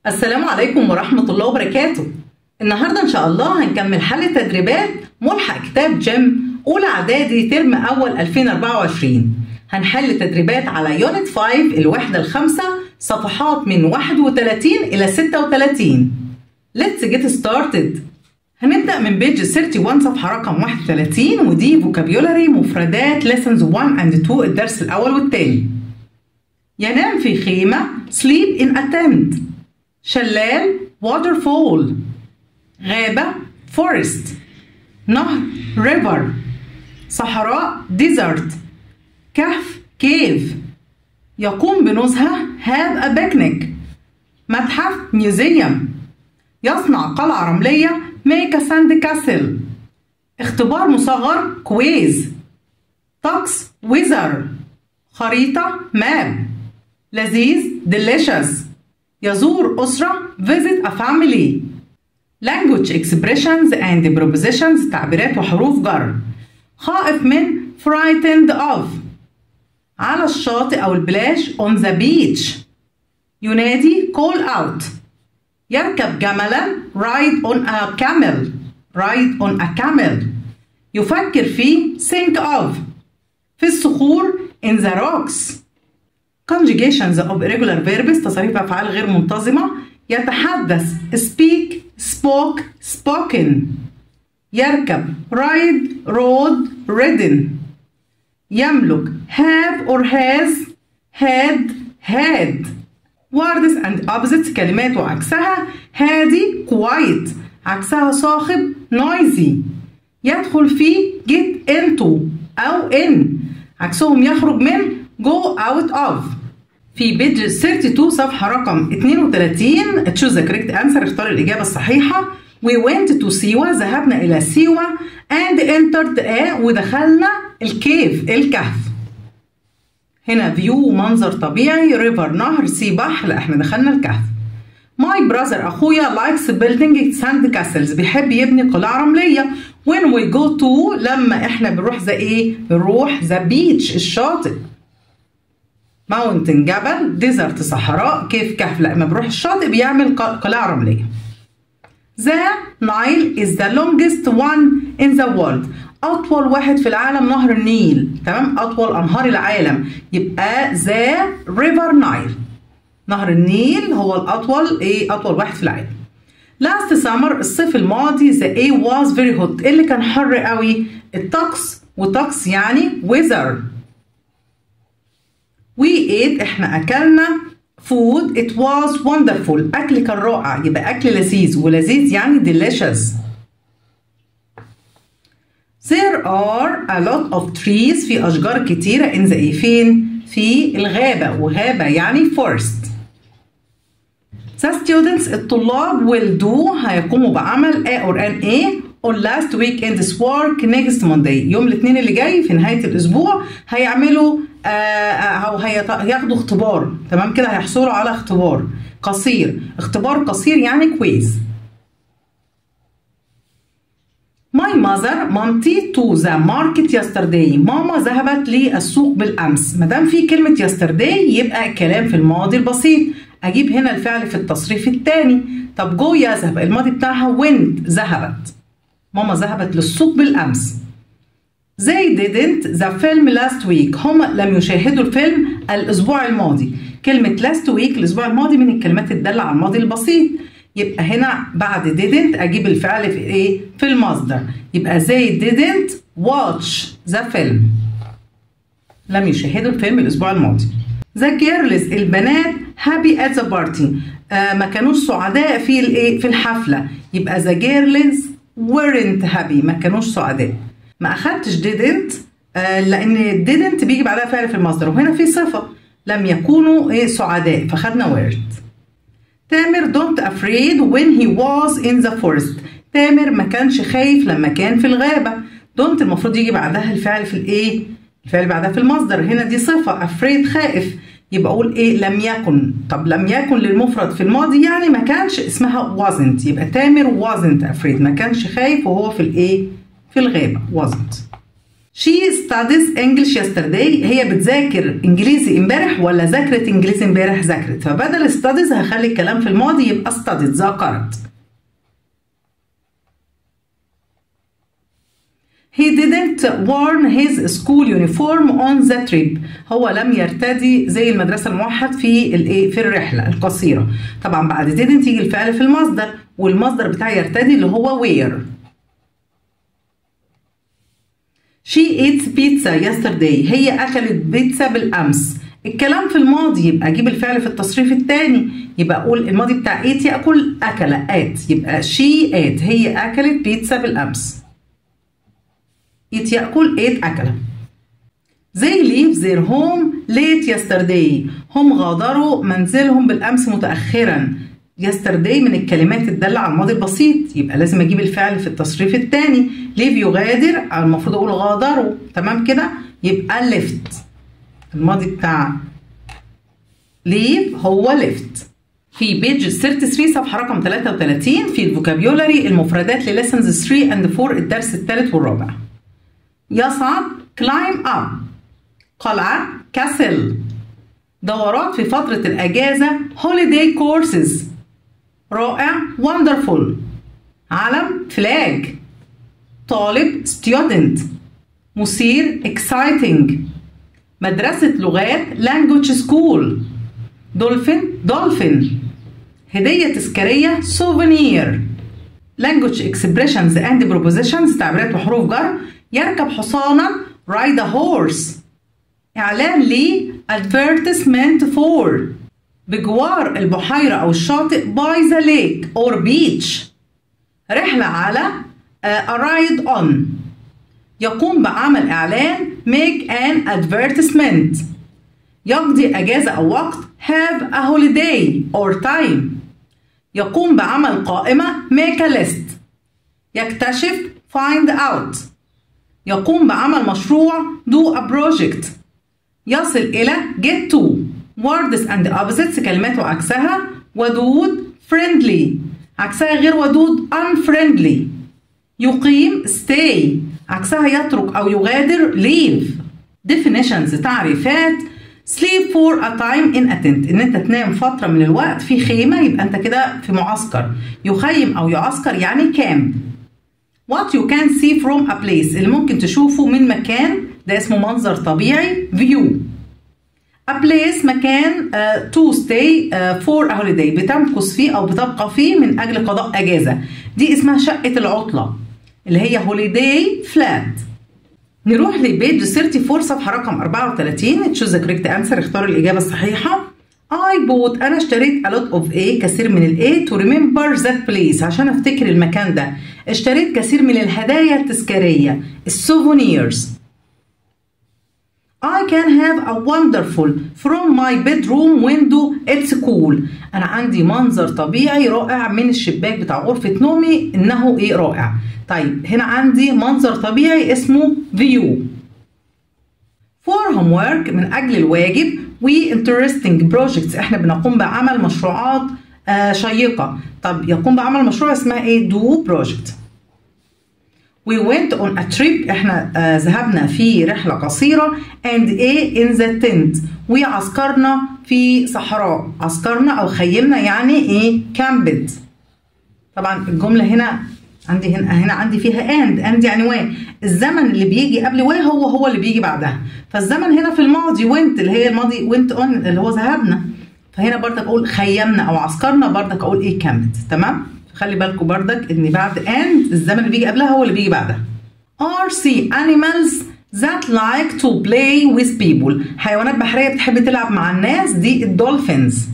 السلام عليكم ورحمة الله وبركاته النهاردة إن شاء الله هنكمل حل تدريبات ملحق كتاب جيم أولى إعدادي ترم أول 2024 هنحل تدريبات على يونت 5 الوحدة الخامسة صفحات من 31 إلى 36 Let's get started هنبدأ من بيج 31 صفحة رقم 31 ودي فوكابيولاري مفردات lessons 1 and 2 الدرس الأول والتاني ينام في خيمة sleep in a tent شلال waterfall غابة forest نهر river صحراء desert كهف cave يقوم بنزهة have a picnic متحف museum يصنع قلعة رملية make a sand castle اختبار مصغر quiz طقس weather خريطة map لذيذ delicious يزور أسرة visit a family language expressions and prepositions تعبيرات وحروف جر خائف من frightened of على الشاطئ أو البلاش on the beach ينادي call out يركب جملا ride on a camel ride on a camel يفكر في think of في الصخور in the rocks conjugations of irregular verbs تصريف أفعال غير منتظمة يتحدث speak spoke spoken يركب ride rode ridden يملك have or has had had words and opposites كلمات وعكسها هادي quiet عكسها صاخب noisy يدخل في get into أو in عكسهم يخرج من go out of في بيج 32 صفحة رقم 32 choose the correct answer اختار الإجابة الصحيحة we went to سيوة ذهبنا إلى سيوة and entered a ودخلنا الكيف الكهف هنا فيو منظر طبيعي ريفر نهر سي بحر لا احنا دخلنا الكهف ماي براذر اخويا لايكس بيلدينج ساند كاسلز بيحب يبني قلاع رمليه when we go to لما احنا بنروح ذا ايه بنروح ذا بيتش الشاطئ ماونتن جبل ديزرت صحراء كيف كهف لما بروح الشاطئ بيعمل قلاع رمليه The Nile is the longest one in the world أطول واحد في العالم نهر النيل تمام أطول أنهار العالم يبقى the river Nile نهر النيل هو الأطول إيه أطول واحد في العالم last summer الصيف الماضي the A was very hot اللي كان حر قوي الطقس وطقس يعني weather we ate احنا أكلنا food it was wonderful أكل كان رائع يبقى أكل لذيذ ولذيذ يعني delicious There are a lot of trees في أشجار كتيرة in the فين؟ في الغابة وغابة يعني forest. The students الطلاب will do هيقوموا بعمل A or an A on last weekend's work next Monday يوم الاثنين اللي جاي في نهاية الأسبوع هيعملوا آه أو هياخدوا اختبار تمام كده هيحصلوا على اختبار قصير اختبار قصير يعني كويز My mother مامتي to the market yesterday ماما ذهبت للسوق بالأمس ما دام في كلمة yesterday يبقى كلام في الماضي البسيط أجيب هنا الفعل في التصريف الثاني طب جو يذهب الماضي بتاعها went ذهبت ماما ذهبت للسوق بالأمس They didn't the film last week هم لم يشاهدوا الفيلم الأسبوع الماضي كلمة last week الأسبوع الماضي من الكلمات الدالة على الماضي البسيط يبقى هنا بعد didn't اجيب الفعل في ايه في المصدر يبقى they didn't watch the film لم يشاهدوا الفيلم الاسبوع الماضي the girls البنات happy at the party آه ما كانوش سعداء في الايه في الحفله يبقى the girls weren't happy ما كانوش سعداء ما اخدتش didn't آه لان didn't بيجي بعدها فعل في المصدر وهنا في صفه لم يكونوا ايه سعداء فخدنا weren't تامر don't afraid when he was in the forest تامر ما كانش خايف لما كان في الغابة don't المفروض يجي بعدها الفعل في الايه الفعل بعدها في المصدر هنا دي صفة afraid خائف يبقى اقول ايه لم يكن طب لم يكن للمفرد في الماضي يعني ما كانش اسمها wasn't يبقى تامر wasn't afraid ما كانش خايف وهو في الايه في الغابة wasn't She studies English yesterday هي بتذاكر انجليزي امبارح ولا ذاكرت انجليزي امبارح ذاكرت فبدل studies هخلي الكلام في الماضي يبقى studied ذاكرت He didn't wear his school uniform on the trip. هو لم يرتدي زي المدرسة الموحد في الايه في الرحلة القصيرة. طبعا بعد didn't يجي الفعل في المصدر والمصدر بتاعي يرتدي اللي هو wear. She ate pizza yesterday. هي أكلت بيتزا بالأمس. الكلام في الماضي يبقى أجيب الفعل في التصريف الثاني يبقى أقول الماضي بتاع ate يأكل أكل ate يبقى she ate هي أكلت بيتزا بالأمس. eat يأكل ate أكل. They leave their home late yesterday. هم غادروا منزلهم بالأمس متأخرا. yesterday من الكلمات الدالة على الماضي البسيط يبقى لازم أجيب الفعل في التصريف الثاني. leave يغادر المفروض أقول غادروا تمام كده؟ يبقى left. الماضي بتاع leave هو left. في بيج 33 صفحة رقم 33 في الفوكابيولاري المفردات لليسنز 3 and 4 الدرس الثالث والرابع. يصعد climb up قلعة كاسل دورات في فترة الأجازة holiday courses رائع wonderful علم flag طالب student مثير exciting مدرسة لغات language school دولفين dolphin هدية تذكارية souvenir language expressions and prepositions تعبيرات وحروف جر يركب حصانا ride a horse إعلان لي advertisement for بجوار البحيرة أو الشاطئ by the lake or beach رحلة على uh, a ride on يقوم بعمل إعلان make an advertisement يقضي أجازة أو وقت have a holiday or time يقوم بعمل قائمة make a list يكتشف find out يقوم بعمل مشروع do a project يصل إلى get to words and opposites كلمات وعكسها ودود friendly عكسها غير ودود unfriendly يقيم stay عكسها يترك أو يغادر leave definitions تعريفات sleep for a time in a tent ان انت تنام فتره من الوقت في خيمه يبقى انت كده في معسكر يخيم او يعسكر يعني كامب what you can see from a place اللي ممكن تشوفه من مكان ده اسمه منظر طبيعي view a place مكان uh, to stay uh, for a holiday بتمكث فيه او بتبقى فيه من اجل قضاء اجازه دي اسمها شقه العطله اللي هي holiday flat نروح لبيج 34 صفحه رقم 34 تشوز كريكت انسر اختار الاجابه الصحيحه I bought أنا اشتريت a lot of A كثير من ال A to remember that place عشان أفتكر المكان ده اشتريت كثير من الهدايا التذكارية السوفونيرز I can have a wonderful from my bedroom window it's cool أنا عندي منظر طبيعي رائع من الشباك بتاع غرفة نومي إنه إيه رائع طيب هنا عندي منظر طبيعي اسمه view for homework من أجل الواجب و interesting projects احنا بنقوم بعمل مشروعات آه شيقة طب يقوم بعمل مشروع اسمها ايه do project we went on a trip احنا آه ذهبنا في رحلة قصيرة and a in the tent وعسكرنا في صحراء عسكرنا او خيمنا يعني ايه camped طبعا الجملة هنا عندي هنا هنا عندي فيها اند اند يعني و الزمن اللي بيجي قبل و هو هو اللي بيجي بعدها فالزمن هنا في الماضي وينت اللي هي الماضي وينت اون اللي هو ذهبنا فهنا بردك اقول خيمنا او عسكرنا بردك اقول ايه كامت تمام خلي بالكم بردك ان بعد اند الزمن اللي بيجي قبلها هو اللي بيجي بعدها are sea animals that like to play with people حيوانات بحريه بتحب تلعب مع الناس دي الدولفينز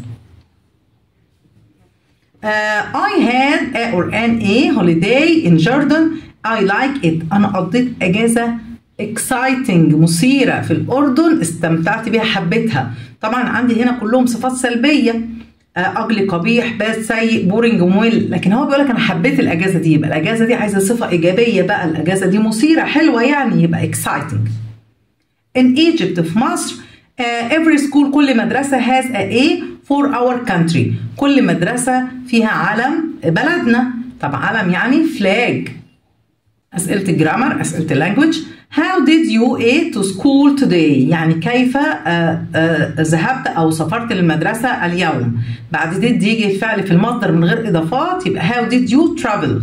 Uh, I had a or an a holiday in Jordan. I like it. أنا قضيت أجازة exciting مثيرة في الأردن استمتعت بيها حبيتها. طبعا عندي هنا كلهم صفات سلبية. أجلي قبيح باد سيء بورنج ممل لكن هو بيقول لك أنا حبيت الأجازة دي يبقى الأجازة دي عايزة صفة إيجابية بقى الأجازة دي مثيرة حلوة يعني يبقى exciting. In Egypt في مصر uh, every school كل مدرسة has a A for our country كل مدرسة فيها علم بلدنا طب علم يعني flag أسئلة الجرامر أسئلة اللانجوج How did you eat to school today؟ يعني كيف آه، آه، ذهبت أو سافرت للمدرسة اليوم؟ بعد did يجي الفعل في المصدر من غير إضافات يبقى how did you travel؟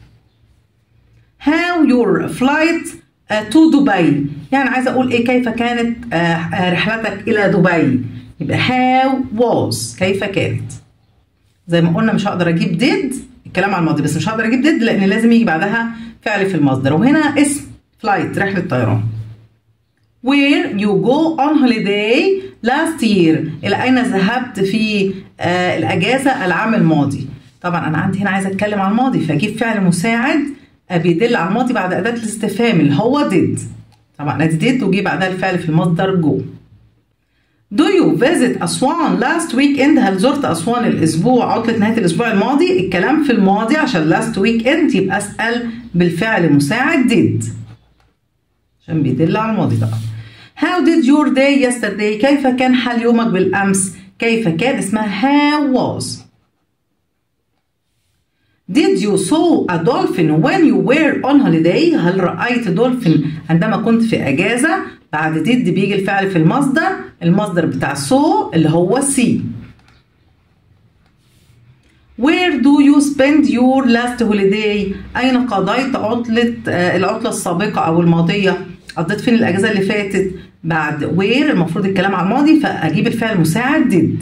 How your flight آه، to دبي؟ يعني عايزة أقول إيه كيف كانت آه، آه، رحلتك إلى دبي؟ يبقى how was كيف كانت؟ زي ما قلنا مش هقدر أجيب did الكلام على الماضي بس مش هقدر أجيب did لأن لازم يجي بعدها فعل في المصدر وهنا اسم flight رحلة طيران. Where you go on holiday last year إلى أين ذهبت في آه الأجازة العام الماضي طبعا أنا عندي هنا عايزة أتكلم عن الماضي فأجيب فعل مساعد آه بيدل على الماضي بعد أداة الاستفهام اللي هو did طبعا أدي did وجي بعدها الفعل في المصدر go Do you visit أسوان last weekend هل زرت أسوان الأسبوع عطلة نهاية الأسبوع الماضي الكلام في الماضي عشان last weekend يبقى أسأل بالفعل مساعد did عشان بيدل على الماضي طبعا How did your day yesterday كيف كان حال يومك بالأمس كيف كان اسمها how was Did you saw a dolphin when you were on holiday هل رأيت دولفين عندما كنت في أجازة بعد did بيجي الفعل في المصدر المصدر بتاع saw اللي هو see Where do you spend your last holiday أين قضيت عطلة آه، العطلة السابقة أو الماضية قضيت فين الأجازة اللي فاتت بعد where المفروض الكلام على الماضي فأجيب الفعل المساعد did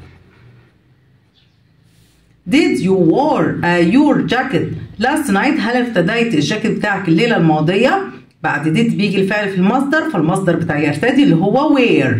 Did you wore uh, your jacket last night هل ارتديت الجاكيت بتاعك الليلة الماضية بعد did بيجي الفعل في المصدر فالمصدر بتاع يرتدي اللي هو wear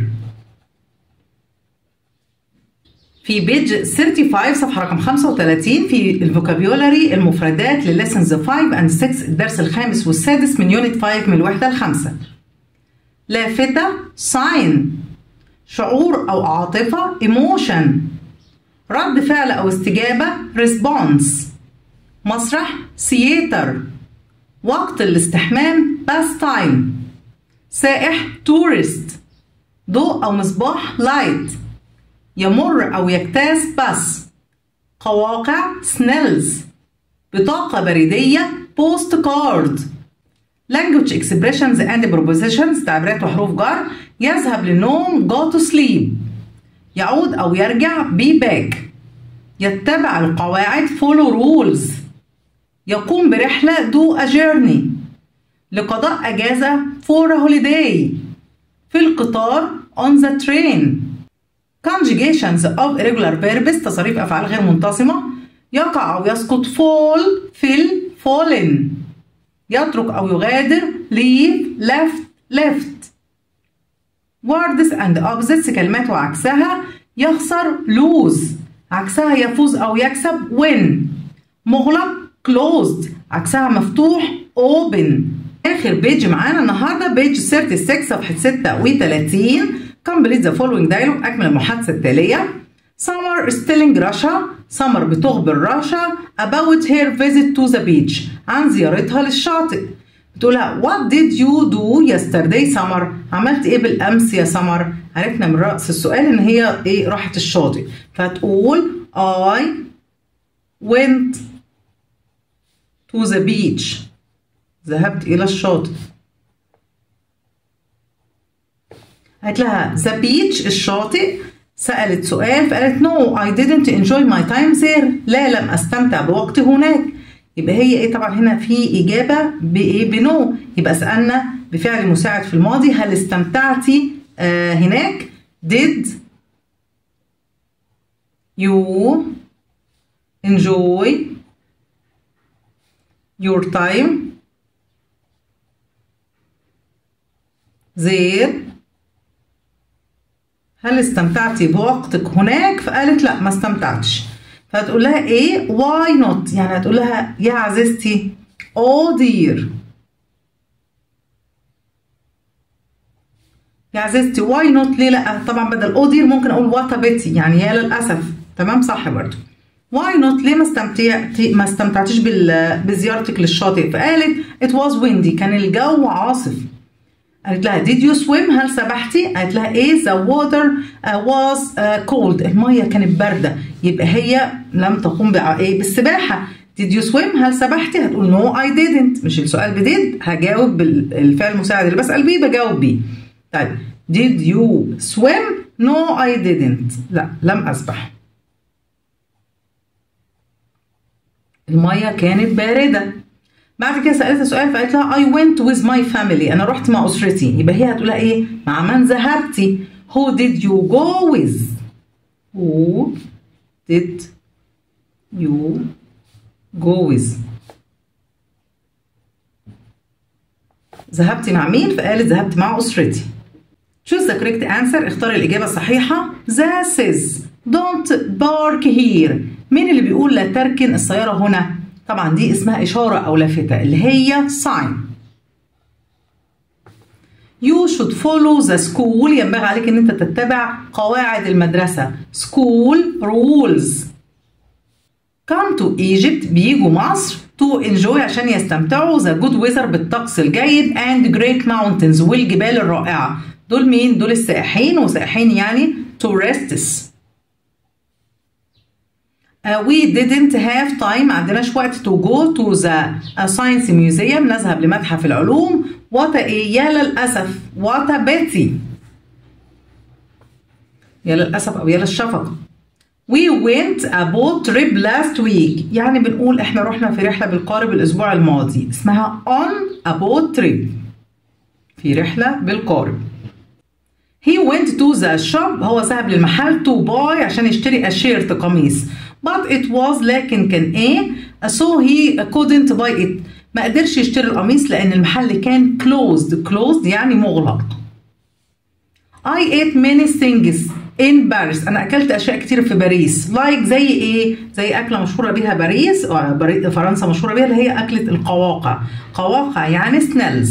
في بيج 35 صفحة رقم 35 في الفوكابيولاري المفردات لليسنز 5 and 6 الدرس الخامس والسادس من يونت 5 من الوحدة الخامسة لافتة sign شعور أو عاطفة emotion رد فعل أو استجابة response مسرح theater وقت الاستحمام pastime سائح tourist ضوء أو مصباح light يمر أو يجتاز بس قواقع سنيلز بطاقة بريدية بوست كارد language expressions and prepositions تعبيرات وحروف جر يذهب للنوم go to sleep يعود أو يرجع be back يتبع القواعد follow rules يقوم برحلة do a journey لقضاء أجازة for a holiday في القطار on the train conjugations of irregular verbs تصريف أفعال غير منتظمة يقع أو يسقط fall fill fallen يترك أو يغادر leave left left words and opposites كلمات وعكسها يخسر lose عكسها يفوز أو يكسب win مغلق closed عكسها مفتوح open آخر بيج معانا النهاردة بيج 36 صفحة 36 complete the following dialogue أكمل المحادثة التالية Summer is telling Russia Summer بتخبر رشا about her visit to the beach عن زيارتها للشاطئ بتقولها what did you do yesterday Summer عملت ايه بالامس يا سمر عرفنا من رأس السؤال ان هي ايه راحت الشاطئ فتقول I went to the beach ذهبت الى الشاطئ قالت لها the beach الشاطئ سألت سؤال فقالت no I didn't enjoy my time there لا لم أستمتع بوقتي هناك يبقى هي ايه طبعا هنا في إجابة بإيه بنو يبقى سألنا بفعل مساعد في الماضي هل استمتعتي آه هناك did you enjoy your time there هل استمتعتي بوقتك هناك فقالت لا ما استمتعتش فتقول لها ايه واي نوت يعني هتقول لها يا عزيزتي او دير يا عزيزتي واي نوت ليه لا طبعا بدل او دير ممكن اقول وات بيتي يعني يا للاسف تمام صح برضه واي نوت ليه ما استمتعتي ما استمتعتيش بال... بزيارتك للشاطئ فقالت ات واز ويندي كان الجو عاصف قالت لها did you swim هل سبحتي؟ قالت لها ايه the water uh, was uh, cold المية كانت باردة يبقى هي لم تقوم بع... ايه بالسباحة did you swim هل سبحتي هتقول no I didn't مش السؤال بديد هجاوب بالفعل المساعد اللي بسأل بيه بجاوب بيه طيب did you swim no I didn't لا لم أسبح المية كانت باردة بعد كده سألتها سؤال فقالت لها I went with my family أنا رحت مع أسرتي يبقى هي هتقولها إيه مع من ذهبتي Who did you go with Who did you go with ذهبتي مع مين فقالت ذهبت مع أسرتي choose the correct answer اختار الإجابة الصحيحة the says don't park here مين اللي بيقول لا تركن السيارة هنا طبعا دي اسمها إشارة أو لافتة اللي هي sign You should follow the school ينبغي عليك ان انت تتبع قواعد المدرسة school rules come to Egypt بيجوا مصر to enjoy عشان يستمتعوا the good weather بالطقس الجيد and great mountains والجبال الرائعة دول مين؟ دول السائحين وسائحين يعني tourists Uh, we didn't have time عندناش وقت to go to the uh, science museum نذهب لمتحف العلوم what a يا للأسف what a pity يا للأسف أو يا للشفقة we went a boat trip last week يعني بنقول احنا رحنا في رحلة بالقارب الأسبوع الماضي اسمها on a boat trip في رحلة بالقارب he went to the shop هو ذهب للمحل to buy عشان يشتري a shirt قميص but it was لكن كان ايه so he couldn't buy it ما قدرش يشتري القميص لان المحل كان closed closed يعني مغلق I ate many things in Paris أنا أكلت أشياء كتير في باريس like زي إيه؟ زي أكلة مشهورة بيها باريس فرنسا مشهورة بيها اللي هي أكلة القواقع قواقع يعني سنيلز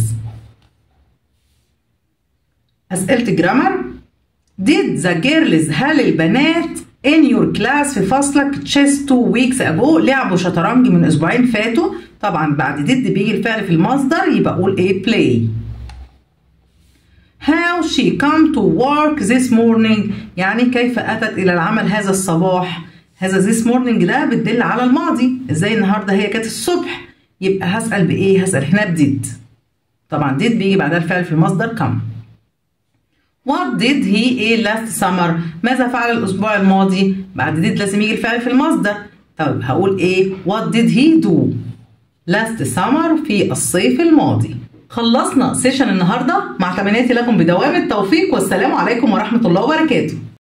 أسئلة جرامر Did the girls هل البنات in your class في فصلك chess two weeks ago لعبوا شطرنج من أسبوعين فاتوا طبعا بعد did بيجي الفعل في المصدر يبقى أقول إيه play How she come to work this morning يعني كيف أتت إلى العمل هذا الصباح هذا this morning ده بتدل على الماضي ازاي النهارده هي كانت الصبح يبقى هسأل بإيه هسأل هنا بديد طبعا did بيجي بعدها الفعل في المصدر come What did he ايه last summer ماذا فعل الأسبوع الماضي بعد did لازم يجي الفعل في المصدر طيب هقول ايه What did he do last summer في الصيف الماضي خلصنا سيشن النهارده مع تمنياتي لكم بدوام التوفيق والسلام عليكم ورحمه الله وبركاته